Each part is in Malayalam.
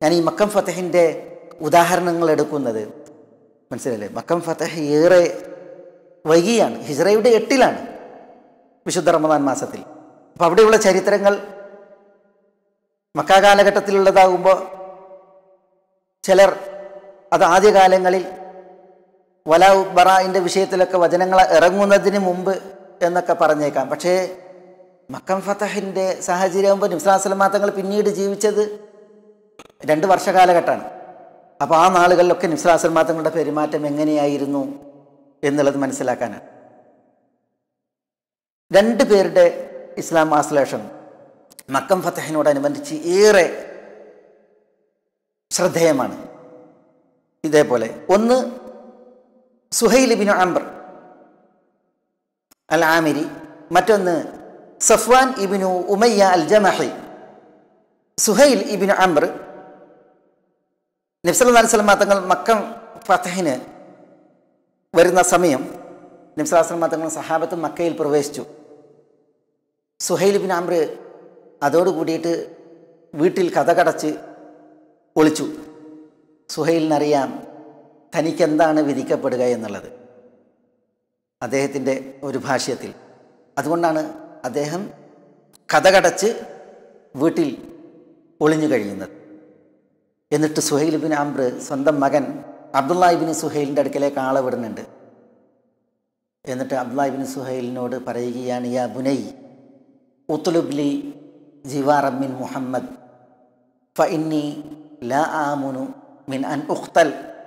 ഞാൻ ഈ മക്കം ഫത്തഹിൻ്റെ ഉദാഹരണങ്ങൾ എടുക്കുന്നത് മനസ്സിലല്ലേ മക്കം ഫത്തഹ് ഏറെ വൈകിയാണ് ഹിജ്റയുടെ എട്ടിലാണ് വിശുദ്ധ റമദാൻ മാസത്തിൽ അപ്പോൾ അവിടെയുള്ള ചരിത്രങ്ങൾ മക്ക കാലഘട്ടത്തിലുള്ളതാകുമ്പോൾ ചിലർ അത് ആദ്യകാലങ്ങളിൽ വലാ ബറായിൻ്റെ വിഷയത്തിലൊക്കെ വചനങ്ങൾ ഇറങ്ങുന്നതിന് മുമ്പ് എന്നൊക്കെ പറഞ്ഞേക്കാം പക്ഷേ മക്കം ഫത്തഹിൻ്റെ സാഹചര്യമാകുമ്പോൾ നിംസാസ്ലമാ തങ്ങൾ പിന്നീട് ജീവിച്ചത് രണ്ട് വർഷകാലഘട്ടമാണ് അപ്പോൾ ആ നാളുകളിലൊക്കെ നിംസാസ്ലമാ തങ്ങളുടെ പെരുമാറ്റം എങ്ങനെയായിരുന്നു എന്നുള്ളത് മനസ്സിലാക്കാനാണ് രണ്ട് പേരുടെ ഇസ്ലാം ആശ്ലേഷം മക്കം ഫത്തഹിനോടനുബന്ധിച്ച് ഏറെ ശ്രദ്ധേയമാണ് ഇതേപോലെ ഒന്ന് Suhail bin Ambar al Amiri മറ്റൊന്ന് സഫ്വാൻ ഇബിനു ഉമയ്യ അൽ ജമഹി സുഹൈൽ ഇബിനു അംബർ നബ്സല്ലാ സ്വലമ തങ്ങൾ മക്കം ഫത്തഹിന് വരുന്ന സമയം നബ്സലാസ്ലമ തങ്ങൾ സഹാബത്ത് മക്കയിൽ പ്രവേശിച്ചു സുഹൈൽ ബിൻ അംബർ അതോട് കൂടിയിട്ട് വീട്ടിൽ കഥ കടച്ച് ഒളിച്ചു സുഹൈലിനറിയാം തനിക്കെന്താണ് വിധിക്കപ്പെടുക എന്നുള്ളത് അദ്ദേഹത്തിൻ്റെ ഒരു ഭാഷ്യത്തിൽ അതുകൊണ്ടാണ് അദ്ദേഹം കഥ കടച്ച് വീട്ടിൽ ഒളിഞ്ഞു കഴിയുന്നത് എന്നിട്ട് സുഹൈൽ ബിൻ അംബ്ര സ്വന്തം മകൻ അബ്ദുല്ലാഹിബിൻ സുഹൈലിൻ്റെ അടുക്കലേക്ക് ആളെ വിടുന്നുണ്ട് എന്നിട്ട് അബ്ദുല്ലാഹിബിൻ സുഹൈലിനോട് പറയുകയാണ് യാ ബുനൈ ഉത്തുലുബ്ലി ജിവാറബിൻ മുഹമ്മദ് ഫ ഇന്നി ലാ ആമുനു മിൻ അൻ ഉഖ്തൽ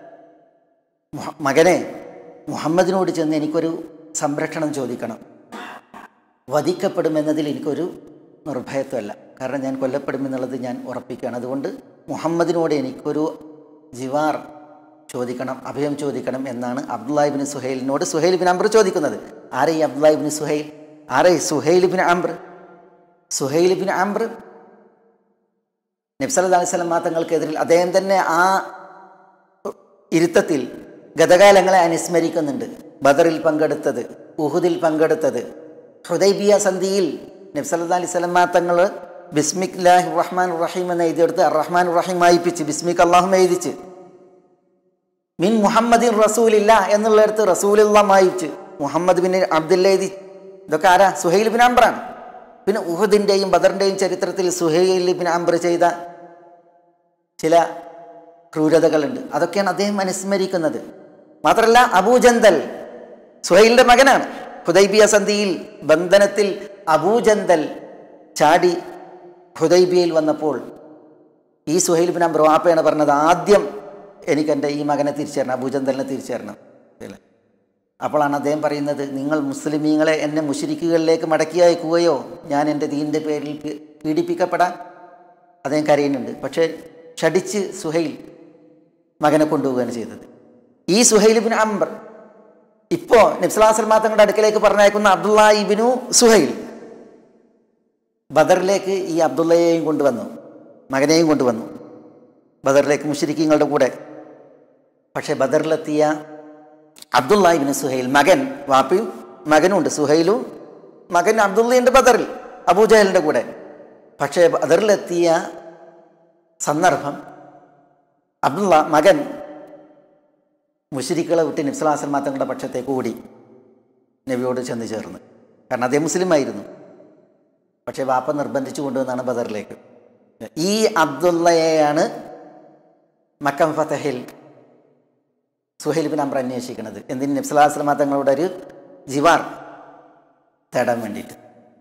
മുഹ- മകനെ മുഹമ്മദിനോട് ചെന്ന് എനിക്കൊരു സംരക്ഷണം ചോദിക്കണം വധിക്കപ്പെടുമെന്നതിൽ എനിക്കൊരു നിർഭയത്വമല്ല കാരണം ഞാൻ കൊല്ലപ്പെടുമെന്നുള്ളത് ഞാൻ ഉറപ്പിക്കുകയാണ് അതുകൊണ്ട് മുഹമ്മദിനോട് എനിക്കൊരു ജിവാർ ചോദിക്കണം അഭയം ചോദിക്കണം എന്നാണ് അബ്ദുല്ലാഹിബിൻ സുഹൈലിനോട് സുഹൈൽ ബിൻ അംബർ ചോദിക്കുന്നത് ആരെ ഈ അബ്ദുല്ലാഹിബിൻ സുഹൈൽ ആരെ Suhail bin Ambar Suhail bin Ambar നബ്സല്ലാ അലൈഹി സ്വലം തങ്ങൾക്കെതിരിൽ അദ്ദേഹം തന്നെ ആ ഇരുത്തത്തിൽ ഗതകാലങ്ങളെ അനുസ്മരിക്കുന്നുണ്ട് ബദറിൽ പങ്കെടുത്തത് ഉഹുദിൽ പങ്കെടുത്തത് ഹുദൈബിയ സന്ധിയിൽ നബ്സല്ലാ അലൈഹി സ്വലം തങ്ങൾ ബിസ്മിക് ലാഹി റഹ്മാൻ റഹീം എന്ന് എഴുതിയെടുത്ത് റഹ്മാൻ റഹീം വായിപ്പിച്ച് ബിസ്മിക് അള്ളാഹും എഴുതിച്ച് മിൻ മുഹമ്മദിൻ റസൂലില്ല എന്നുള്ളിടത്ത് റസൂലില്ല വായിച്ച് മുഹമ്മദ് ബിൻ അബ്ദുല്ല എഴുതി ഇതൊക്കെ ആരാ സുഹൈൽ ബിൻ അംബറാണ് പിന്നെ ഉഹദിൻ്റെയും ബദറിൻ്റെയും ചരിത്രത്തിൽ സുഹൈൽ ബിൻ അംബർ ചെയ്ത ചില ക്രൂരതകളുണ്ട് അതൊക്കെയാണ് അദ്ദേഹം അനുസ്മരിക്കുന്നത് മാത്രമല്ല അബൂജന്തൽ സുഹൈലിൻ്റെ മകനാണ് ഹുദൈബിയ സന്ധിയിൽ ബന്ധനത്തിൽ അബൂജന്തൽ ചാടി ഹുദൈബിയയിൽ വന്നപ്പോൾ ഈ സുഹൈൽ ബിൻ അംബർ വാപ്പയാണ് പറഞ്ഞത് ആദ്യം എനിക്ക് എൻ്റെ ഈ മകനെ തിരിച്ചു തരണം അബൂജന്തലിനെ തിരിച്ചു തരണം ഇല്ലേ? അപ്പോഴാണ് അദ്ദേഹം പറയുന്നത് നിങ്ങൾ മുസ്ലിമീങ്ങളെ എന്നെ മുഷരിക്കുകളിലേക്ക് മടക്കി അയക്കുകയോ ഞാൻ എൻ്റെ ദീനിൻ്റെ പേരിൽ പീ- പീഡിപ്പിക്കപ്പെടാൻ അദ്ദേഹം കരയുന്നുണ്ട് പക്ഷേ ഷടിച്ച് സുഹൈൽ മകനെ കൊണ്ടുപോവുകയാണ് ചെയ്തത് ഈ സുഹൈൽ ബിൻ അംബർ ഇപ്പോൾ നബ്സലാസ്ലമാ തങ്ങളുടെ അടുക്കലേക്ക് പറഞ്ഞയക്കുന്ന അബ്ദുള്ള ഇബിനു സുഹൈൽ ബദറിലേക്ക് ഈ അബ്ദുള്ളയെയും കൊണ്ടുവന്നു മകനെയും കൊണ്ടുവന്നു ബദറിലേക്ക് മുഷരിക്കങ്ങളുടെ കൂടെ പക്ഷേ ബദറിലെത്തിയ അബ്ദുള്ള ഇബിന് സുഹൈൽ മകൻ വാപ്പിയും മകനുണ്ട് സുഹൈലും മകൻ അബ്ദുള്ളയുണ്ട് ബദറിൽ അബൂജഹലിൻ്റെ കൂടെ പക്ഷേ ബദറിലെത്തിയ സന്ദർഭം അബ്ദുള്ള മകൻ മുഷരിക്കളെ വിട്ട് നിഫ്സലാസൽമാ തങ്ങളുടെ പക്ഷത്തേക്ക് ഓടി നബിയോട് ചെന്ന് ചേർന്ന് കാരണം അതേ മുസ്ലിമായിരുന്നു പക്ഷേ വാപ്പ നിർബന്ധിച്ചു കൊണ്ടുവന്നാണ് ബദറിലേക്ക് ഈ അബ്ദുള്ളയെയാണ് മക്കം ഫത്തഹിൽ സുഹൈൽ ബിൻ അമ്ര അന്വേഷിക്കുന്നത് എന്തിന് നബ്സലാസ്ലമ തങ്ങളുടെ ഒരു ജിവാർ തേടാൻ വേണ്ടിയിട്ട്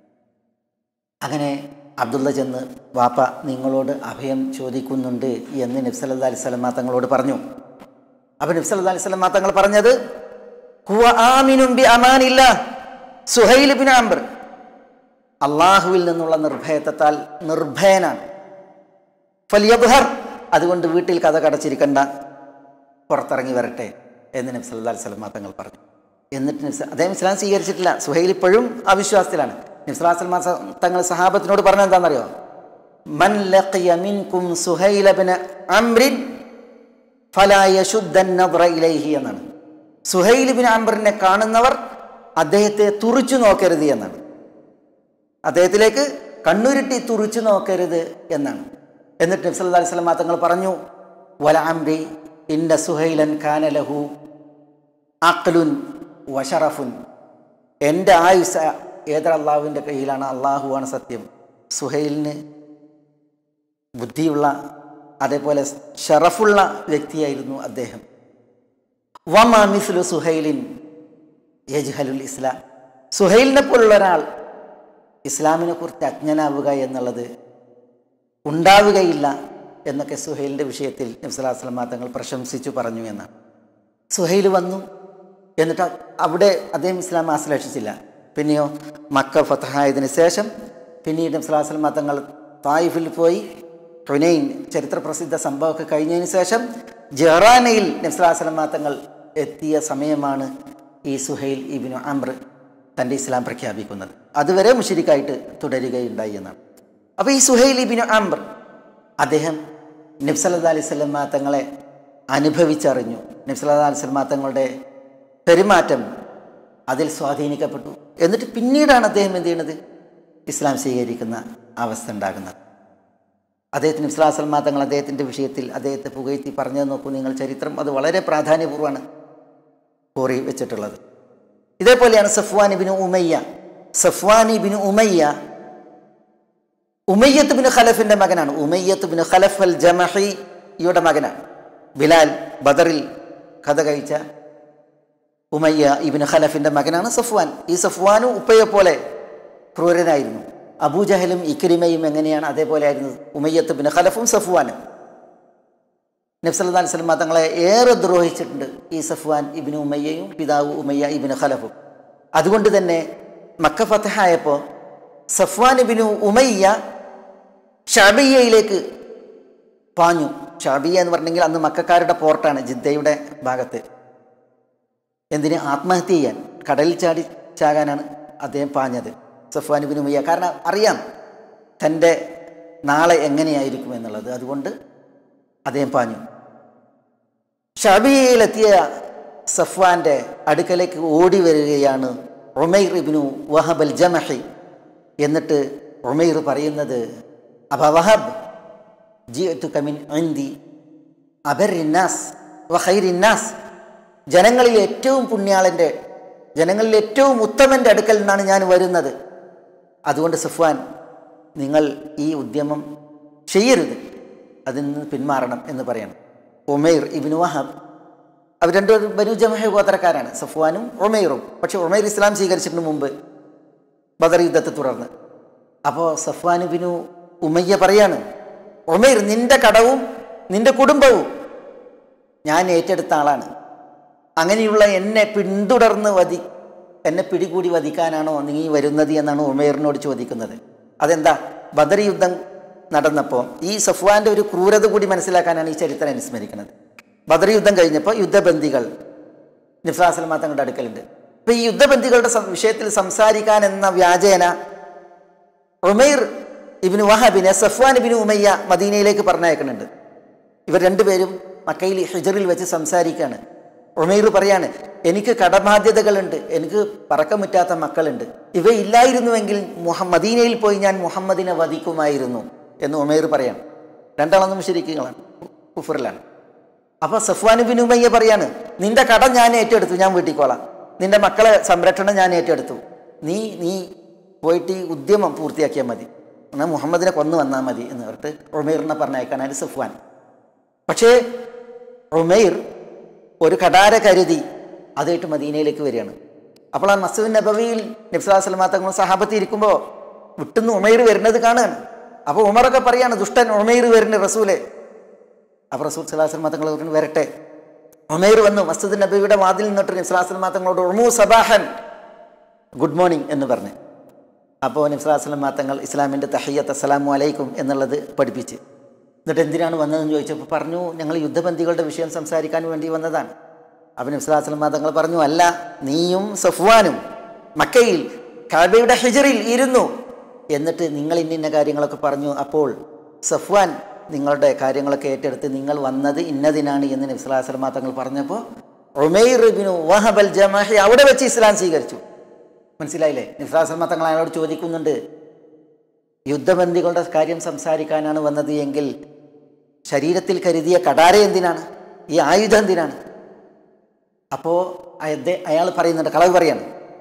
അങ്ങനെ അബ്ദുള്ള ചെന്ന് വാപ്പ നിങ്ങളോട് അഭയം ചോദിക്കുന്നുണ്ട് എന്ന് നബ്സല്ലാ അലൈഹി സ്വലമ തങ്ങളോട് പറഞ്ഞു അപ്പൊ നബ്സല്ലാ അലൈഹി സ്വലമ തങ്ങൾ പറഞ്ഞത് "ഹുവ ആമിനും ബി അമാനില്ല സുഹൈൽ ബിൻ അംബർ അള്ളാഹുവിൽ നിന്നുള്ള നിർഭയത്വത്താൽ നിർഭയനാണ് ഫലിയബ്ഹർ അതുകൊണ്ട് വീട്ടിൽ കഥ കടച്ചിരിക്കണ്ട പുറത്തിറങ്ങി വരട്ടെ എന്ന് നബി സല്ലല്ലാഹു അലൈഹി വസല്ലം തങ്ങൾ പറഞ്ഞു എന്നിട്ട് നബി സ- അദ്ദേഹം ഇസ്ലാം സ്വീകരിച്ചിട്ടില്ല സുഹൈൽ ഇപ്പോഴും അവിശ്വാസത്തിലാണ് നബി സല്ലല്ലാഹു അലൈഹി വസല്ലം തങ്ങൾ സഹാബത്തിനോട് പറഞ്ഞത് എന്താണെന്നറിയോ മൻ ലഖിയ മിൻകും സുഹൈല ബിൻ അംറിൻ ഫലാ യശുദ്ദൻ നദ്റ ഇലൈഹി എന്നാണ് സുഹൈൽ ബിൻ അംറിനെ കാണുന്നവർ അദ്ദേഹത്തെ തുറിച്ചു നോക്കരുത് എന്നാണ് അദ്ദേഹത്തിലേക്ക് കണ്ണുരുട്ടി തുറിച്ചു നോക്കരുത് എന്നാണ് എന്നിട്ട് നബി സല്ലല്ലാഹു അലൈഹി വസല്ലം തങ്ങൾ പറഞ്ഞു വല അംരി ഇന്ന സുഹൈലൻ കാന ലഹു അഖ്ലുൻ വഷറഫുൻ എൻ്റെ ആയുസ് ഏതൊരു അള്ളാഹുവിൻ്റെ കയ്യിലാണ് അള്ളാഹുവാണ് സത്യം സുഹൈലിന് ബുദ്ധിയുള്ള അതേപോലെ ഷറഫുള്ള വ്യക്തിയായിരുന്നു അദ്ദേഹം വമാ മിസ്ലു സുഹൈലിൻ യജ്ഹലുൽ ഇസ്ലാം സുഹൈലിനെ പോലുള്ള ഒരാൾ ഇസ്ലാമിനെ കുറിച്ച് അജ്ഞനാവുക എന്നുള്ളത് ഉണ്ടാവുകയില്ല എന്നൊക്കെ സുഹൈലിൻ്റെ വിഷയത്തിൽ നബ്സലാസ്ലമാ തങ്ങൾ പ്രശംസിച്ചു പറഞ്ഞു എന്നാണ് സുഹൈൽ വന്നു എന്നിട്ട് അവിടെ അദ്ദേഹം ഇസ്ലാം ആശ്ലേഷിച്ചില്ല പിന്നെയോ മക്ക ഫത്തഹായതിനു ശേഷം പിന്നീട് നബ്സലാസ്ലമാ തങ്ങൾ തായിഫിൽ പോയി ഹുനൈൻ ചരിത്ര പ്രസിദ്ധ സംഭവമൊക്കെ കഴിഞ്ഞതിന് ശേഷം ജെറാനയിൽ നബ്സലാസ്ലമാ തങ്ങൾ എത്തിയ സമയമാണ് ഈ സുഹൈൽ ഇബിനു അമ്ര തൻ്റെ ഇസ്ലാം പ്രഖ്യാപിക്കുന്നത് അതുവരെ മുഷിരിക്കായിട്ട് തുടരുകയുണ്ടായി എന്നാണ് അപ്പോൾ ഈ സുഹൈൽ ഇബിനു അമ്ര അദ്ദേഹം നബ്സല്ലാ അലൈഹി സ്വലമ തങ്ങളെ അനുഭവിച്ചറിഞ്ഞു നബ്സല്ലാ അലൈഹി സ്വലമ തങ്ങളുടെ പെരുമാറ്റം അതിൽ സ്വാധീനിക്കപ്പെട്ടു എന്നിട്ട് പിന്നീടാണ് അദ്ദേഹം എന്ത് ചെയ്യുന്നത് ഇസ്ലാം സ്വീകരിക്കുന്ന അവസ്ഥ ഉണ്ടാകുന്നത് അദ്ദേഹത്തിന് ഇസ്ലാം സൽമാ തങ്ങൾ അദ്ദേഹത്തിൻ്റെ വിഷയത്തിൽ അദ്ദേഹത്തെ പുകഴ്ത്തി പറഞ്ഞത് നോക്കൂ നിങ്ങൾ ചരിത്രം അത് വളരെ പ്രാധാന്യപൂർവ്വമാണ് കോറി വെച്ചിട്ടുള്ളത് ഇതേപോലെയാണ് Safwan ibn Umayya Safwan ibn Umayya Umayyat bin ഖലഫിന്റെ മകനാണ് ഉമയ്യത്ത് ബിൻ ഖലഫ് അൽ ജമഹിയുടെ മകനാണ് ബിലാൽ ബദറിൽ കഥ കഴിച്ച ഉമയ്യ ഇബിന് ഖലഫിന്റെ മകനാണ് സഫ്വാൻ ഈ സഫ്വാനും ഉപ്പയെ പോലെ ക്രൂരനായിരുന്നു അബൂജഹലും ഇക്രിമയും എങ്ങനെയാണ് അതേപോലെ ആയിരുന്നു ഉമയ്യത്ത് ബിൻ ഖലഫും സഫ്വാനും നബ്സല്ലാ സ്വലമ തങ്ങളെ ഏറെ ദ്രോഹിച്ചിട്ടുണ്ട് ഈ സഫ്വാൻ ഇബിന് ഉമയ്യയും പിതാവ് ഉമയ്യ ഇബിന് ഖലഫും അതുകൊണ്ട് തന്നെ മക്ക ഫത്തഹായപ്പോൾ സഫ്വാൻ ഇബിനു ഉമയ്യ ഷാബിയയിലേക്ക് പാഞ്ഞു ഷാബിയ എന്ന് പറഞ്ഞെങ്കിൽ അന്ന് മക്കാരുടെ പോർട്ടാണ് ജിദ്ദയുടെ ഭാഗത്ത് എന്തിന് ആത്മഹത്യ ചെയ്യാൻ കടലിൽ ചാടി ചാകാനാണ് അദ്ദേഹം പാഞ്ഞത് സഫ്വാൻ ഇബിൻ ഉമയ്യ കാരണം അറിയാം തൻ്റെ നാളെ എങ്ങനെയായിരിക്കും എന്നുള്ളത് അതുകൊണ്ട് അദ്ദേഹം പാഞ്ഞു ഷാബിയയിലെത്തിയ സഫ്വാന്റെ അടുക്കലേക്ക് ഓടി വരികയാണ് ഉമൈർ ഇബിനു വഹബൽ ജമഹി എന്നിട്ട് ഉമൈർ പറയുന്നത് അബ വഹബ് ജിഅത്തു കമിൻ ഇന്ദി അബറിന്നാസ് വഹൈറിന്നാസ് ജനങ്ങളിൽ ഏറ്റവും പുണ്യാളൻ്റെ ജനങ്ങളിൽ ഏറ്റവും ഉത്തമൻ്റെ അടുക്കൽ നിന്നാണ് ഞാൻ വരുന്നത് അതുകൊണ്ട് സഫ്വാൻ നിങ്ങൾ ഈ ഉദ്യമം ചെയ്യരുത് അതിൽ നിന്ന് പിന്മാറണം എന്ന് പറയണം ഉമൈർ ഇബിനു വഹബ് അവർ രണ്ടുപേരും ബനു ജമഹ ഗോത്രക്കാരാണ് സഫ്വാനും ഉമൈറും പക്ഷെ ഉമൈർ ഇസ്ലാം സ്വീകരിച്ചതിന് മുമ്പ് ബദർ യുദ്ധത്തെ തുടർന്ന് അപ്പോൾ സഫ്വാൻ ബിനു ഉമയ്യ പറയാണ് ഉമൈർ നിന്റെ കടവും നിന്റെ കുടുംബവും ഞാൻ ഏറ്റെടുത്ത ആളാണ് അങ്ങനെയുള്ള എന്നെ പിന്തുടർന്ന് വധി എന്നെ പിടികൂടി വധിക്കാനാണോ നീ വരുന്നത് എന്നാണ് ഉമേറിനോട് ചോദിക്കുന്നത് അതെന്താ ബദർ യുദ്ധം നടന്നപ്പോൾ ഈ സഫ്വാന്റെ ഒരു ക്രൂരത കൂടി മനസ്സിലാക്കാനാണ് ഈ ചരിത്രം അനുസ്മരിക്കുന്നത് ബദർ യുദ്ധം കഴിഞ്ഞപ്പോൾ യുദ്ധബന്ദികൾ നിഫാസലമാ തങ്ങളുടെ അടുക്കലുണ്ട് അപ്പൊ ഈ യുദ്ധബന്ദികളുടെ സം- വിഷയത്തിൽ സംസാരിക്കാൻ എന്ന വ്യാജേന ഉമൈർ ഇബിന് വഹാബിനെ സഫ്വാൻ ഇബിന് ഉമയ്യ മദീനയിലേക്ക് പറഞ്ഞയക്കുന്നുണ്ട് ഇവർ രണ്ടുപേരും മക്കയിൽ ഹിജറിൽ വെച്ച് സംസാരിക്കുകയാണ് ഉമൈർ പറയാണ് എനിക്ക് കടബാധ്യതകളുണ്ട് എനിക്ക് പറക്കമുറ്റാത്ത മക്കളുണ്ട് ഇവയില്ലായിരുന്നുവെങ്കിൽ മുഹ മദീനയിൽ പോയി ഞാൻ മുഹമ്മദിനെ വധിക്കുമായിരുന്നു എന്ന് ഉമൈർ പറയാണ് രണ്ടാളൊന്നും ശരിക്കുകളാണ് കുഫറിലാണ് അപ്പൊ സഫ്വാൻ ബിൻ ഉമയ്യ പറയാണ് നിന്റെ കട ഞാൻ ഏറ്റെടുത്തു ഞാൻ വീട്ടിക്കോളാം നിന്റെ മക്കളെ സംരക്ഷണം ഞാൻ ഏറ്റെടുത്തു നീ നീ പോയിട്ട് ഈ ഉദ്യമം പൂർത്തിയാക്കിയാൽ മതി എന്നാൽ മുഹമ്മദിനെ കൊന്നു വന്നാൽ മതി എന്ന് പറഞ്ഞിട്ട് ഉമൈറിനെ പറഞ്ഞയക്കാനായിട്ട് സഫ്വാൻ പക്ഷേ ഉമൈർ ഒരു കടാര കരുതി അതായിട്ട് മദീനയിലേക്ക് വരികയാണ് അപ്പോൾ ആ മസൂദ് നബവിയിൽ നബ്സാസ്ലമാ തങ്ങൾ സഹാബത്തി ഇരിക്കുമ്പോൾ വിട്ടുന്ന് ഉമൈർ വരുന്നത് കാണുകയാണ് അപ്പോൾ ഉമറൊക്കെ പറയാണ് ദുഷ്ടൻ ഉമൈർ വരുന്ന റസൂലെ അപ്പോൾ റസൂൽ സലാഹുൽ തങ്ങൾ പറഞ്ഞു വരട്ടെ ഉമൈർ വന്നു മസ്ജിദ് നബിയുടെ വാതിൽ നിന്നിട്ട് നബ്സാസ്ലമാ തങ്ങളോട് ഉമു സബാഹൻ ഗുഡ് മോർണിംഗ് എന്ന് പറഞ്ഞു അപ്പോൾ നബ്സാസ്ലം തങ്ങൾ ഇസ്ലാമിൻ്റെ തഹയ്യത്ത് അസ്സലാമു അലൈക്കും എന്നുള്ളത് പഠിപ്പിച്ച് എന്നിട്ട് എന്തിനാണ് വന്നതെന്ന് ചോദിച്ചപ്പോൾ പറഞ്ഞു ഞങ്ങൾ യുദ്ധബന്ധികളുടെ വിഷയം സംസാരിക്കാൻ വേണ്ടി വന്നതാണ് അപ്പം നബ്സാസ്ലം തങ്ങൾ പറഞ്ഞു അല്ല നീയും സഫ്വാനും മക്കയിൽ കാബയുടെ ഹിജറിൽ ഇരുന്നു എന്നിട്ട് നിങ്ങൾ ഇന്നിന്ന കാര്യങ്ങളൊക്കെ പറഞ്ഞു അപ്പോൾ സഫ്വാൻ നിങ്ങളുടെ കാര്യങ്ങളൊക്കെ ഏറ്റെടുത്ത് നിങ്ങൾ വന്നത് ഇന്നതിനാണ് എന്ന് നബ്സുലാസ്ലമ തങ്ങൾ പറഞ്ഞപ്പോൾ ഉമൈർ ബിനു വഹബൽ ജമാഹി അവിടെ വെച്ച് ഇസ്ലാം സ്വീകരിച്ചു മനസ്സിലായില്ലേ നിഫ്രാസ്ലമ തങ്ങൾ അയാളോട് ചോദിക്കുന്നുണ്ട് യുദ്ധബന്ദികളുടെ കാര്യം സംസാരിക്കാനാണ് വന്നത് എങ്കിൽ ശരീരത്തിൽ കരുതിയ കടാര എന്തിനാണ് ഈ ആയുധം എന്തിനാണ് അപ്പോൾ അയാൾ പറയുന്നുണ്ട് കളവ് പറയാണ്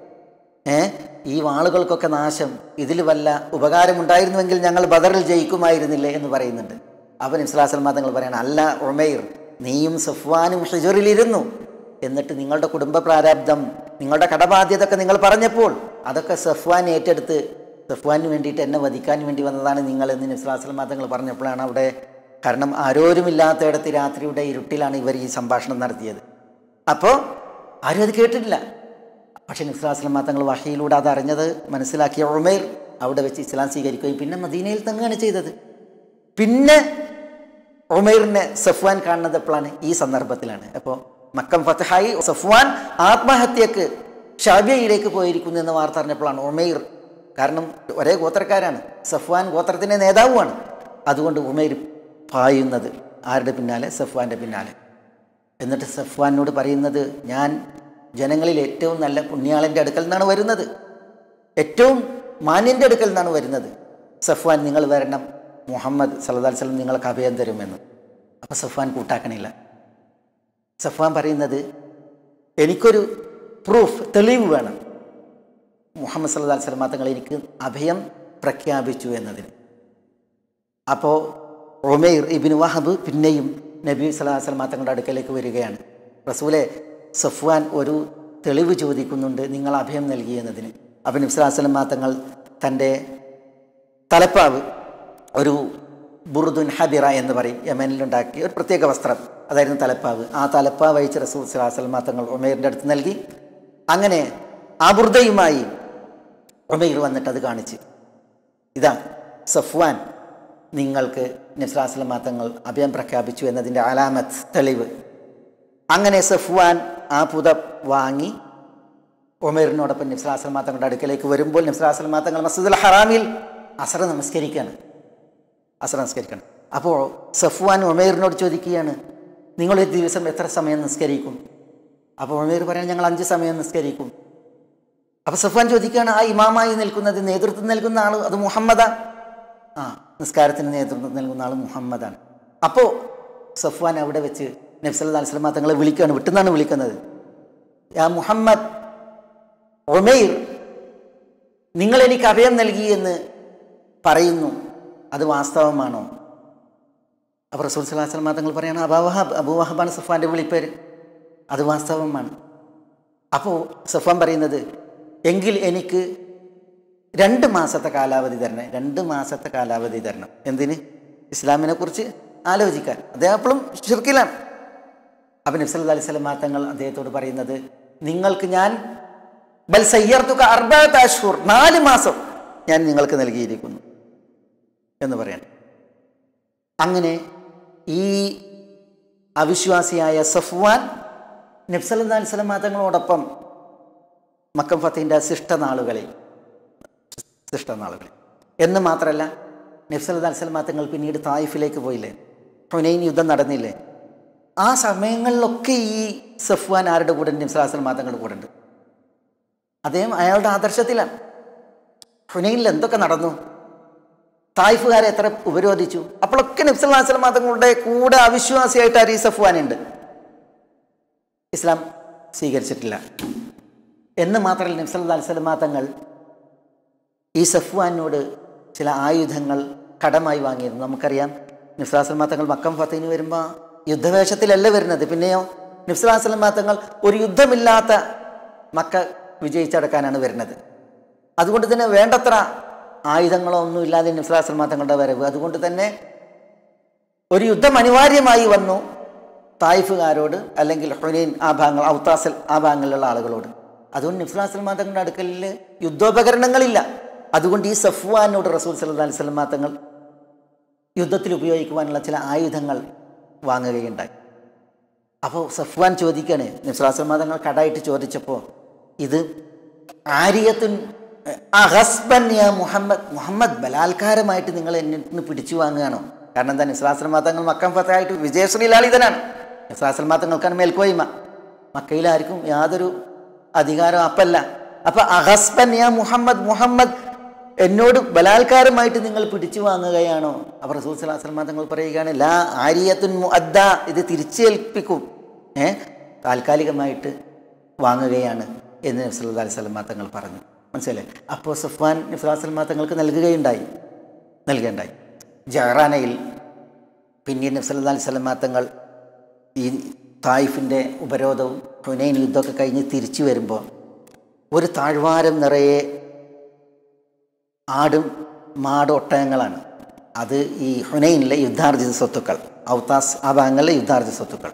ഏ ഈ വാളുകൾക്കൊക്കെ നാശം ഇതിൽ വല്ല ഉപകാരമുണ്ടായിരുന്നുവെങ്കിൽ ഞങ്ങൾ ബദറിൽ ജയിക്കുമായിരുന്നില്ലേ എന്ന് പറയുന്നുണ്ട് അവൻ ഇസ്ലാസൽമാ തങ്ങൾ പറയണം അല്ല ഉമൈർ നീയും സഫ്വാനും ഹിജറിലിരുന്നു എന്നിട്ട് നിങ്ങളുടെ കുടുംബ പ്രാരാബ്ദം നിങ്ങളുടെ കടബാധ്യതൊക്കെ നിങ്ങൾ പറഞ്ഞപ്പോൾ അതൊക്കെ സഫ്വാൻ ഏറ്റെടുത്ത് സഫ്വാന് വേണ്ടിയിട്ട് എന്നെ വധിക്കാൻ വേണ്ടി വന്നതാണ് നിങ്ങൾ എന്ന് നിസ്ലാസൽമാ തങ്ങൾ പറഞ്ഞപ്പോഴാണ് അവിടെ കാരണം ആരോരുമില്ലാത്തയിടത്ത് രാത്രിയുടെ ഇരുട്ടിലാണ് ഇവർ ഈ സംഭാഷണം നടത്തിയത് അപ്പോൾ ആരും അത് കേട്ടിട്ടില്ല പക്ഷേ നിസ്ലാസ്ലം തങ്ങൾ വഹയിലൂടെ അത് അറിഞ്ഞത് മനസ്സിലാക്കിയ ഉമേർ അവിടെ വെച്ച് ഇസ്ലാം സ്വീകരിക്കുകയും പിന്നെ മദീനയിൽ തങ്ങുകയാണ് ചെയ്തത് പിന്നെ ഉമേറിനെ സഫ്വാൻ കാണുന്നത് എപ്പോഴാണ് ഈ സന്ദർഭത്തിലാണ് അപ്പോൾ മക്കം ഫത്തഹായി സഫ്വാൻ ആത്മഹത്യക്ക് ഷാബിയയിലേക്ക് പോയിരിക്കുന്നു എന്ന വാർത്ത അറിഞ്ഞപ്പോഴാണ് ഉമേർ കാരണം ഒരേ ഗോത്രക്കാരാണ് സഫ്വാൻ ഗോത്രത്തിൻ്റെ നേതാവുമാണ് അതുകൊണ്ട് ഉമേർ പായുന്നത് ആരുടെ പിന്നാലെ സഫ്വാൻ്റെ പിന്നാലെ എന്നിട്ട് സഫ്വാനോട് പറയുന്നത് ഞാൻ ജനങ്ങളിൽ ഏറ്റവും നല്ല പുണ്യാളൻ്റെ അടുക്കൽ നിന്നാണ് വരുന്നത് ഏറ്റവും മാന്യൻ്റെ അടുക്കൽ നിന്നാണ് വരുന്നത് സഫ്വാൻ നിങ്ങൾ വരണം മുഹമ്മദ് സല്ലല്ലാഹു അലൈഹി വസല്ലം നിങ്ങൾക്ക് അഭയം തരുമെന്ന് അപ്പോൾ സഫ്വാൻ കൂട്ടാക്കണില്ല സഫ്വാൻ പറയുന്നത് എനിക്കൊരു പ്രൂഫ് തെളിവ് വേണം മുഹമ്മദ് സല്ലല്ലാഹു അലൈഹി വസല്ലം തങ്ങൾ എനിക്ക് അഭയം പ്രഖ്യാപിച്ചു എന്നതിന് അപ്പോൾ ഒമൈർ ഇബിൻ വഹബ് പിന്നെയും നബി സല്ലല്ലാഹു അലൈഹി വസല്ലം തങ്ങളുടെ അടുക്കലേക്ക് വരികയാണ് റസൂലെ സഫ്വാൻ ഒരു തെളിവ് ചോദിക്കുന്നുണ്ട് നിങ്ങൾ അഭയം നൽകി എന്നതിന് അപ്പം നബി സല്ലല്ലാഹു അലൈഹി വസല്ലം തങ്ങൾ തൻ്റെ തലപ്പാവ് ഒരു ബുറുദുൻ ഹബിറ എന്ന് പറയും യമനിലുണ്ടാക്കിയ ഒരു പ്രത്യേക വസ്ത്രം അതായിരുന്നു തലപ്പാവ് ആ തലപ്പാവ് അയച്ച് റസൂൽ സല്ലല്ലാഹു അലൈഹി വസല്ലം തങ്ങൾ ഉമേറിൻ്റെ അടുത്ത് നൽകി അങ്ങനെ ആ ബുർദയുമായി ഉമൈർ വന്നിട്ട് അത് കാണിച്ച് ഇതാ സഫ്വാൻ നിങ്ങൾക്ക് നബ്സാസ്ലമ തങ്ങൾ അഭയം പ്രഖ്യാപിച്ചു എന്നതിൻ്റെ അലാമത്ത് തെളിവ് അങ്ങനെ സഫ്വാൻ ആ പുത വാങ്ങി ഒമേറിനോടൊപ്പം നബ്സാസ്ലമ തങ്ങളുടെ അടുക്കലേക്ക് വരുമ്പോൾ നബ്സാസ്ലമ തങ്ങൾ മസ്ജിദുൽ ഹറാമിൽ അസറ നമസ്കരിക്കുകയാണ് അസറ നമസ്കരിക്കണം അപ്പോൾ സഫ്വാൻ ഒമേറിനോട് ചോദിക്കുകയാണ് നിങ്ങൾ ഒരു ദിവസം എത്ര സമയം നിസ്കരിക്കും അപ്പോൾ ഒമേർ പറയാൻ ഞങ്ങൾ അഞ്ച് സമയം നിസ്കരിക്കും അപ്പോൾ സഫ്വാൻ ചോദിക്കുകയാണ് ആ ഇമാമായി നിൽക്കുന്നത് നേതൃത്വം നൽകുന്ന ആൾ അത് മുഹമ്മദാ ആ നിസ്കാരത്തിന് നേതൃത്വം നൽകുന്ന ആൾ മുഹമ്മദാണ് അപ്പോൾ സഫ്വാൻ അവിടെ വെച്ച് നബ്സല്ലാ അലിസ്ലാം തങ്ങളെ വിളിക്കുകയാണ് വിട്ടുന്നാണ് വിളിക്കുന്നത് യാ മുഹമ്മദ് ഒമൈർ നിങ്ങൾ എനിക്ക് അഭയം നൽകി എന്ന് പറയുന്നു അത് വാസ്തവമാണോ അപ്പോൾ റസൂൽ സല്ലാ വസ്ലം തങ്ങൾ പറയാണ് അബാവഹബ് അബൂ വഹബാണ് സഫാൻ്റെ വിളിപ്പേര് അത് വാസ്തവമാണ് അപ്പോൾ സഫാൻ പറയുന്നത് എങ്കിൽ എനിക്ക് രണ്ട് മാസത്തെ കാലാവധി തരണം രണ്ട് മാസത്തെ കാലാവധി തരണം എന്തിന് ഇസ്ലാമിനെ കുറിച്ച് ആലോചിക്കാൻ അദ്ദേഹം അപ്പോഴും ഷിർക്കിലാണ് അപ്പം നബ്സല്ല അലൈഹി സ്വലം തങ്ങൾ അദ്ദേഹത്തോട് പറയുന്നത് നിങ്ങൾക്ക് ഞാൻ ബൽ സയ്യർത്തുക അർബാത്ത് അഷ്ഹൂർ നാല് മാസം ഞാൻ നിങ്ങൾക്ക് നൽകിയിരിക്കുന്നു എന്ന് പറയണം അങ്ങനെ ഈ അവിശ്വാസിയായ സഫ്വാൻ നബ്സല്ലാ അലൈഹി സ്വലം തങ്ങളോടൊപ്പം മക്കം ഫത്തീൻ്റെ ശിഷ്ടനാളുകളിൽ ശിഷ്ടനാളുകളിൽ എന്ന് മാത്രമല്ല നബ്സല്ലാ അലൈഹി സ്വലം തങ്ങൾ പിന്നീട് തായിഫിലേക്ക് പോയില്ലേ ഹുനൈൻ യുദ്ധം നടന്നില്ലേ ആ സമയങ്ങളിലൊക്കെ ഈ സഫ്വാൻ ആരുടെ കൂടെ ഉണ്ട് നബ്സലാസ്ലം തങ്ങളുടെ കൂടെ ഉണ്ട് അദ്ദേഹം അയാളുടെ ആദർശത്തിലാണ് ഹുനൈനിൽ എന്തൊക്കെ നടന്നു തായ്ഫുകാരെ എത്ര ഉപരോധിച്ചു അപ്പോഴൊക്കെ നബ്സല്ലാസ്ലം തങ്ങളുടെ കൂടെ അവിശ്വാസിയായിട്ട് ആര് ഈ സഫ്വാൻ ഉണ്ട് ഇസ്ലാം സ്വീകരിച്ചിട്ടില്ല എന്ന് മാത്രമല്ല നബ്സല്ലാ അലിസ്ലം തങ്ങൾ ഈ സഫ്വാനോട് ചില ആയുധങ്ങൾ കടമായി വാങ്ങിയിരുന്നു നമുക്കറിയാം നിഫ്ലാസ്ലം തങ്ങൾ മക്കം ഫത്തീന് വരുമ്പോൾ യുദ്ധവേഷത്തിലല്ല വരുന്നത് പിന്നെയോ നിഫ്ലാസ്ലം തങ്ങൾ ഒരു യുദ്ധമില്ലാത്ത മക്ക വിജയിച്ചടക്കാനാണ് വരുന്നത് അതുകൊണ്ട് തന്നെ വേണ്ടത്ര ആയുധങ്ങളോ ഒന്നും ഇല്ലാതെ നിഫ്ലാസ്ലം തങ്ങളുടെ വരവ് അതുകൊണ്ട് തന്നെ ഒരു യുദ്ധം അനിവാര്യമായി വന്നു തായിഫുകാരോട് അല്ലെങ്കിൽ ഹുനൈൻ ആ ഭാഗങ്ങൾ ഔത്താസൽ ആ ഭാഗങ്ങളിലുള്ള ആളുകളോട് അതുകൊണ്ട് നിഫ്ലാസ്ലം തങ്ങളുടെ അടുക്കലിൽ യുദ്ധോപകരണങ്ങളില്ല അതുകൊണ്ട് ഈ സഫ്വാനോട് റസൂൽ സല്ലാ അലൈഹി സ്വലം തങ്ങൾ യുദ്ധത്തിൽ ഉപയോഗിക്കുവാനുള്ള ചില ആയുധങ്ങൾ വാങ്ങുകയുണ്ടായി അപ്പോൾ സഫ്വാൻ ചോദിക്കണേ നിസ്ലാസ്ലമ തങ്ങൾ കടായിട്ട് ചോദിച്ചപ്പോൾ ഇത് ആര്യത്തുൻ അഹസ്ബൻ യാ മുഹമ്മദ് മുഹമ്മദ് ബലാത്കാരമായിട്ട് നിങ്ങൾ എന്നെ പിടിച്ചു വാങ്ങുകയാണോ കാരണം എന്താ നിസ്ലാസ്ലമ തങ്ങൾ മക്കം ഫത്തായിട്ട് വിജയശ്രീലാളിതനാണ് നിസ്ലാസ്ലമ തങ്ങൾക്കാണ് മേൽക്കോയ്മ മക്കയിലാർക്കും യാതൊരു അധികാരം അപ്പല്ല അപ്പൊ അഹസ്ബൻ യാ മുഹമ്മദ് മുഹമ്മദ് എന്നോട് ബലാത്കാരമായിട്ട് നിങ്ങൾ പിടിച്ചു വാങ്ങുകയാണോ അവർ റസൂൽ സലാഹു വസ്ലമ തങ്ങൾ പറയുകയാണ് ലാ ആര്യത്തുൻ മുഅദ്ദ ഇത് തിരിച്ചേൽപ്പിക്കും ഏ താൽക്കാലികമായിട്ട് വാങ്ങുകയാണ് എന്ന് നബ്സല്ലാ അലൈഹി സ്വലമ തങ്ങൾ പറഞ്ഞു മനസ്സിലായി അപ്പോൾ സഫ്വാൻ നബ്സല്ലാ സ്വലമ തങ്ങൾക്ക് നൽകുകയുണ്ടായി നൽകുകയുണ്ടായി ജഹറാനയിൽ പിന്നീട് നബ്സല്ലാ അലൈഹി സ്വലമ തങ്ങൾ ഈ തായിഫിൻ്റെ ഉപരോധവും ഹുനൈൻ യുദ്ധമൊക്കെ കഴിഞ്ഞ് തിരിച്ചു വരുമ്പോൾ ഒരു താഴ്വാരം നിറയെ ആടും മാട് ഒട്ടകങ്ങളാണ് അത് ഈ ഹുനൈനിലെ യുദ്ധാർജിത സ്വത്തുക്കൾ ഔത്താസ് ആ ഭാഗങ്ങളിലെ യുദ്ധാർജിത സ്വത്തുക്കൾ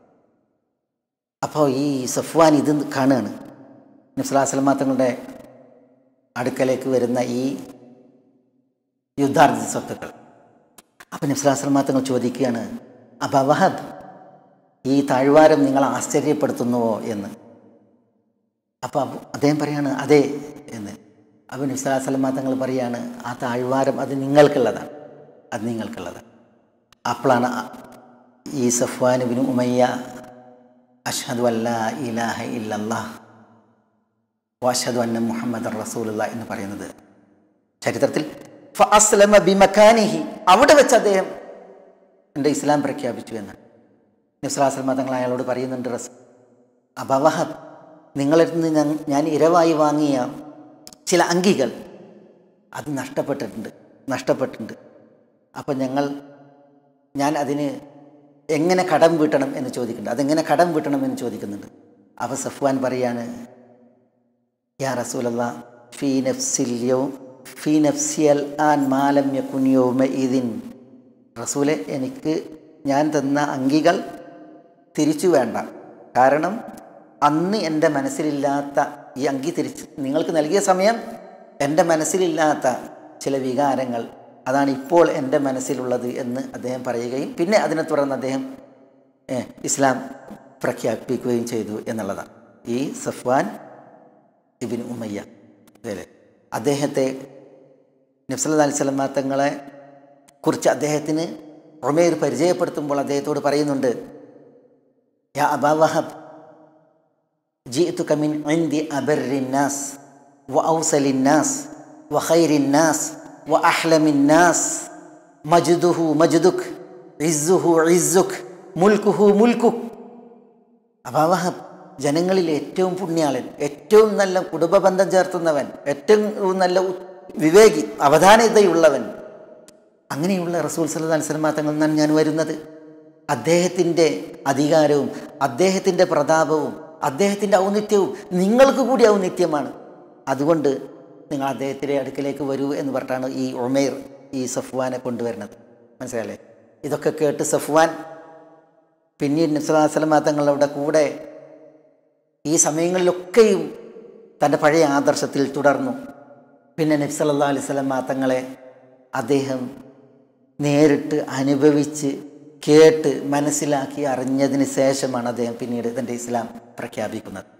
അപ്പോൾ ഈ സഫ്വാൻ ഇത് കാണുകയാണ് നബ്സലാസ്ലമ തങ്ങളുടെ അടുക്കലേക്ക് വരുന്ന ഈ യുദ്ധാർജിത സ്വത്തുക്കൾ അപ്പം നബ്സലാസ്ലമ തങ്ങൾ ചോദിക്കുകയാണ് അബ വഹബ് ഈ താഴ്വാരം നിങ്ങൾ ആശ്ചര്യപ്പെടുത്തുന്നുവോ എന്ന് അപ്പോൾ അദ്ദേഹം പറയാണ് അതെ എന്ന് അപ്പോൾ നബ്സലാസ്ലമ തങ്ങൾ പറയാണ് ആ താഴ്വാരം അത് നിങ്ങൾക്കുള്ളതാണ് അത് നിങ്ങൾക്കുള്ളതാണ് അപ്പോഴാണ് ഈ സഫ്വാനുബിന് ഉമയ്യ അഷ്ഹദു അല്ല ഇലാഹ ഇല്ലല്ലാ വാഷദു അന്ന മുഹമ്മദ് റസൂലുള്ള എന്ന് പറയുന്നത് ചരിത്രത്തിൽ ഫഅസ്ലമ ബിമക്കാനിഹി അവിടെ വെച്ച് അദ്ദേഹം എൻ്റെ ഇസ്ലാം പ്രഖ്യാപിച്ചു എന്ന് നിസ്ലാസ്ലമ തങ്ങൾ അയാളോട് പറയുന്നുണ്ട് റസ് അബവഹബ് നിങ്ങളിൽ നിന്ന് ഞാൻ ഞാൻ ഇരവായി വാങ്ങിയ ചില അങ്കികൾ അത് നഷ്ടപ്പെട്ടിട്ടുണ്ട് നഷ്ടപ്പെട്ടിട്ടുണ്ട് അപ്പം ഞങ്ങൾ ഞാൻ അതിന് എങ്ങനെ കടം വീട്ടണം എന്ന് ചോദിക്കുന്നുണ്ട് അതെങ്ങനെ കടം വീട്ടണം എന്ന് ചോദിക്കുന്നുണ്ട് അപ്പോൾ സഫ്വാൻ പറയാണ് യാ റസൂലല്ല ഫീ നഫ്സില്യോ ഫീ നഫ്സിയൽ ആൻ മാലം യക്കുനിയോമ ഇതിൻ റസൂലെ എനിക്ക് ഞാൻ തന്ന അങ്കികൾ തിരിച്ചു വേണ്ട കാരണം അന്ന് എൻ്റെ മനസ്സിലില്ലാത്ത ഈ അങ്കി തിരിച്ച് നിങ്ങൾക്ക് നൽകിയ സമയം എൻ്റെ മനസ്സിലില്ലാത്ത ചില വികാരങ്ങൾ അതാണ് ഇപ്പോൾ എൻ്റെ മനസ്സിലുള്ളത് എന്ന് അദ്ദേഹം പറയുകയും പിന്നെ അതിനെ തുടർന്ന് അദ്ദേഹം ഏ, ഇസ്ലാം പ്രഖ്യാപിക്കുകയും ചെയ്തു എന്നുള്ളതാണ് ഈ സഫ്വാൻ ഇബിൻ ഉമയ്യ അല്ലേ അദ്ദേഹത്തെ നബ്സല്ലാ അലൈഹി സ്വലമ തങ്ങളെ കുറിച്ച് അദ്ദേഹത്തിന് ഉമേർ പരിചയപ്പെടുത്തുമ്പോൾ അദ്ദേഹത്തോട് പറയുന്നുണ്ട് യാ അബാ വഹബ് جئتك من عند أبر الناس وأوصل الناس وخير الناس وأحلم الناس مجده مجدك عزه عزك ملكه ملكك അബാവഹബ് ജനങ്ങളിൽ ഏറ്റവും പുണ്യാളൻ ഏറ്റവും നല്ല കുടുംബബന്ധം ചേർത്തുന്നവൻ ഏറ്റവും നല്ല ഉ- വിവേകി അവധാനതയുള്ളവൻ അങ്ങനെയുള്ള റസൂൽ സല്ലല്ലാഹു അലൈഹി വസല്ലം തങ്ങളിൽ നിന്നാണ് ഞാൻ വരുന്നത് അദ്ദേഹത്തിൻ്റെ അധികാരവും അദ്ദേഹത്തിൻ്റെ പ്രതാപവും അദ്ദേഹത്തിൻ്റെ ഔന്നിത്യവും നിങ്ങൾക്ക് കൂടി ഔന്നിത്യമാണ് അതുകൊണ്ട് നിങ്ങൾ അദ്ദേഹത്തിൻ്റെ അടുക്കലേക്ക് വരൂ എന്ന് പറഞ്ഞിട്ടാണ് ഈ ഉമേർ ഈ സഫ്വാനെ കൊണ്ടുവരുന്നത് മനസ്സിലായല്ലേ ഇതൊക്കെ കേട്ട് സഫ്വാൻ പിന്നീട് നബ്സലാസ്ലമ തങ്ങളുടെ കൂടെ ഈ സമയങ്ങളിലൊക്കെയും തൻ്റെ പഴയ ആദർശത്തിൽ തുടർന്നു പിന്നെ നബ്സല്ലാ അലൈഹി സ്വലമ തങ്ങളെ അദ്ദേഹം നേരിട്ട് അനുഭവിച്ച് കേട്ട് മനസ്സിലാക്കി അറിഞ്ഞതിന് ശേഷമാണ് അദ്ദേഹം പിന്നീട് തൻ്റെ ഇസ്ലാം പ്രഖ്യാപിക്കുന്നത്